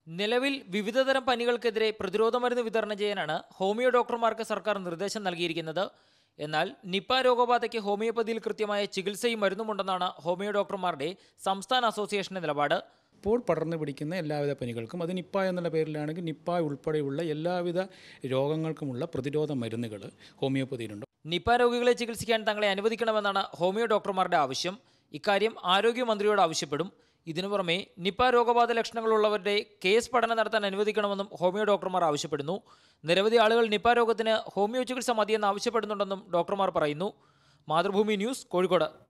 നിലവിൽ വിവിധതരം പനികൾക്കെതിരെ പ്രതിരോധ മരുന്ന് വിതരണം ചെയ്യാനാണ് ഹോമിയോ ഡോക്ടർമാർക്ക് സർക്കാർ നിർദ്ദേശം നൽകിയിരിക്കുന്നത് എന്നാൽ നിപ്പ രോഗബാധയ്ക്ക് ഹോമിയോപ്പതിയിൽ കൃത്യമായ ചികിത്സയും മരുന്നുമുണ്ടെന്നാണ് ഹോമിയോ ഡോക്ടർമാരുടെ സംസ്ഥാന അസോസിയേഷന്റെ നിലപാട് ഇപ്പോൾ പടർന്നു പിടിക്കുന്ന എല്ലാവിധ പനികൾക്കും അത് നിപ്പ എന്നുള്ള പേരിലാണെങ്കിൽ നിപ്പ ഉൾപ്പെടെയുള്ള എല്ലാവിധ രോഗങ്ങൾക്കുമുള്ള പ്രതിരോധ മരുന്നുകൾ ഹോമിയോപ്പതിയിലുണ്ട് നിപ്പ രോഗികളെ ചികിത്സിക്കാൻ തങ്ങളെ അനുവദിക്കണമെന്നാണ് ഹോമിയോ ഡോക്ടർമാരുടെ ആവശ്യം ഇക്കാര്യം ആരോഗ്യമന്ത്രിയോട് ആവശ്യപ്പെടും ഇതിനു പുറമെ നിപ്പ രോഗബാധ ലക്ഷണങ്ങളുള്ളവരുടെ കേസ് പഠനം നടത്താൻ അനുവദിക്കണമെന്നും ഹോമിയോ ഡോക്ടർമാർ ആവശ്യപ്പെടുന്നു നിരവധി ആളുകൾ നിപ്പ രോഗത്തിന് ഹോമിയോ ചികിത്സ മതിയെന്ന് ആവശ്യപ്പെടുന്നുണ്ടെന്നും ഡോക്ടർമാർ പറയുന്നു മാതൃഭൂമി ന്യൂസ് കോഴിക്കോട്